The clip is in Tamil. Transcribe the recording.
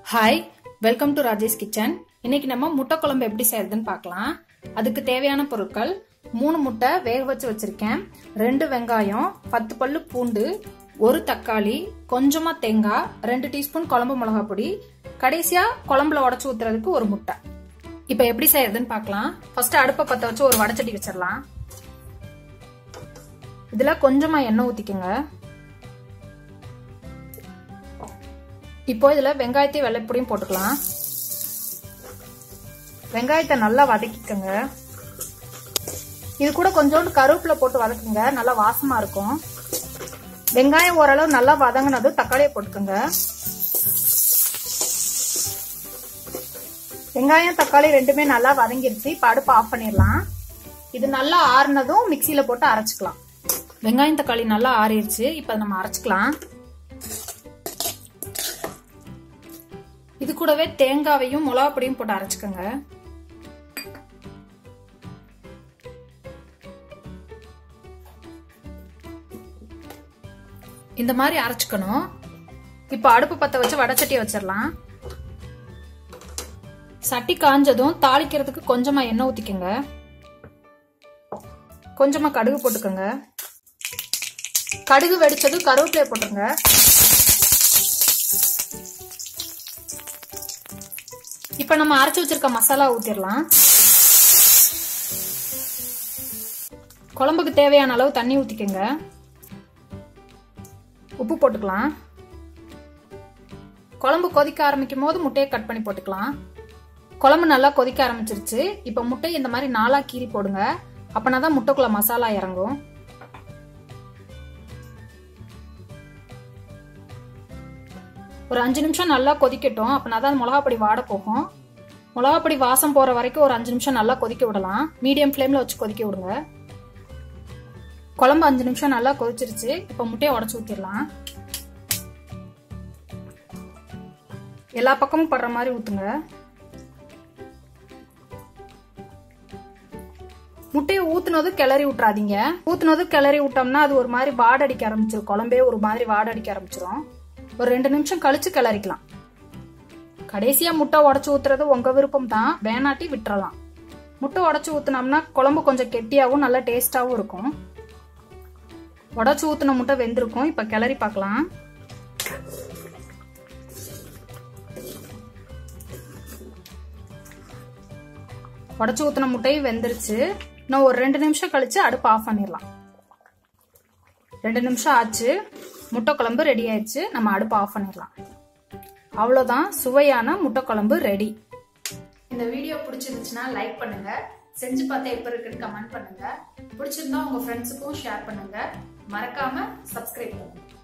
hi welcome to Rajesh kitchen இன்னைக்கு நம்ம முட்டை குழம்பு எப்படி செய்யறதுன்னு பார்க்கலாம் அதுக்கு தேவையான பொருட்கள் மூணு முட்டை வேக வச்சு வச்சிருக்கேன் ரெண்டு வெங்காயம் பத்து பல்லு பூண்டு ஒரு தக்காளி கொஞ்சமா தேங்காய் ரெண்டு டீஸ்பூன் குழம்பு மிளகா பொடி கடைசியா குழம்புல உடச்சு ஊத்துறதுக்கு ஒரு முட்டை இப்போ எப்படி செய்யறதுன்னு பார்க்கலாம் ஃபர்ஸ்ட் அடுப்பை பத்த வச்சு ஒரு வடச்சட்டி வச்சிடலாம் இதுல கொஞ்சமா எண்ணெய் ஊத்திக்கோங்க இப்போ இதுல வெங்காயத்தையும் வெள்ளைப்பொடியும் போட்டுக்கலாம் வெங்காயத்தை நல்லா வதக்கிக்கோங்க இது கூட கொஞ்சோண்டு கருவேப்பிலை போட்டு வதக்குங்க நல்லா வாசமா இருக்கும் வெங்காயம் ஓரளவு நல்லா வதங்கினதும் தக்காளியை போட்டுக்கோங்க வெங்காயம் தக்காளி ரெண்டுமே நல்லா வதங்கிருச்சு இப்போ அடுப்பு ஆஃப் பண்ணிடலாம் இது நல்லா ஆறுனதும் மிக்சியில போட்டு அரைச்சிக்கலாம் வெங்காயம் தக்காளி நல்லா ஆறிடுச்சு இப்போ நம்ம அரைச்சிக்கலாம் இது கூடவே தேங்காவையும் மிளகா பொடியும் போட்டு அரைச்சுக்கோங்க இந்த மாதிரி அரைச்சுக்கணும் இப்போ அடுப்பு பத்த வச்சு வடச்சட்டியை வச்சிடலாம் சட்டி காஞ்சதும் தாளிக்கிறதுக்கு கொஞ்சமா எண்ணெய் ஊத்திக்கோங்க கொஞ்சமா கடுகு போட்டுக்கோங்க கடுகு வெடிச்சதும் கருவேப்பிலையை போட்டுருங்க இப்ப நம்ம அரைச்சு வச்சிருக்க மசாலா ஊத்திடலாம் குழம்புக்கு தேவையான அளவு தண்ணி ஊத்திக்கோங்க உப்பு போட்டுக்கலாம் குழம்பு கொதிக்க ஆரம்பிக்கும் போது முட்டையை கட் பண்ணி போட்டுக்கலாம் குழம்பு நல்லா கொதிக்க ஆரம்பிச்சிருச்சு இப்ப முட்டை இந்த மாதிரி நாலா கீறி போடுங்க அப்பனாதான் முட்டைக்குள்ள மசாலா இறங்கும் ஒரு அஞ்சு நிமிஷம் நல்லா கொதிக்கட்டும் அப்பனா தான் மிளகா பொடி வாட போகும் மிளகா பொடி வாசம் போற வரைக்கும் ஒரு அஞ்சு நிமிஷம் நல்லா கொதிக்க விடலாம் மீடியம் ஃப்ளேம்ல வச்சு கொதிக்க விடுங்க குழம்பு அஞ்சு நிமிஷம் நல்லா கொதிச்சிருச்சு இப்ப முட்டையை உடச்சு ஊத்திடலாம் எல்லா பக்கமும் படுற மாதிரி ஊத்துங்க முட்டையை ஊத்துனதும் கிளறி விட்டுறாதீங்க ஊத்துனதும் கிளறி விட்டோம்னா அது ஒரு மாதிரி வாடடிக்க ஆரம்பிச்சிடும் குழம்பே ஒரு மாதிரி வாடடிக்க ஆரம்பிச்சிடும் ஒரு ரெண்டு நிமிஷம் கழிச்சு கிளறிக்கலாம் கடைசியா முட்டை உடச்சு ஊத்துறது உங்க விருப்பம் தான் வேணாட்டி விட்டுறலாம் முட்டை உடச்சு ஊத்துனோம்னா குழம்பு கொஞ்சம் கெட்டியாவும் நல்லா டேஸ்டாவும் இருக்கும் உடச்சு ஊத்துன முட்டை வெந்திருக்கும் இப்ப கிளறி பார்க்கலாம் உடச்சு ஊத்துன முட்டையும் வெந்துருச்சு இன்னும் ஒரு ரெண்டு நிமிஷம் கழிச்சு அடுப்பு ஆஃப் பண்ணிடலாம் ரெண்டு நிமிஷம் ஆச்சு முட்டை குழம்பு ரெடி ஆயிடுச்சு நம்ம அடுப்பு ஆஃப் பண்ணிடலாம் அவ்வளோதான் சுவையான முட்டை குழம்பு ரெடி இந்த வீடியோ பிடிச்சிருந்துச்சுன்னா லைக் பண்ணுங்க செஞ்சு பார்த்தா எப்போ இருக்குன்னு கமெண்ட் பண்ணுங்க பிடிச்சிருந்தா உங்க ஃப்ரெண்ட்ஸுக்கும் ஷேர் பண்ணுங்க மறக்காம சப்ஸ்கிரைப் பண்ணுங்க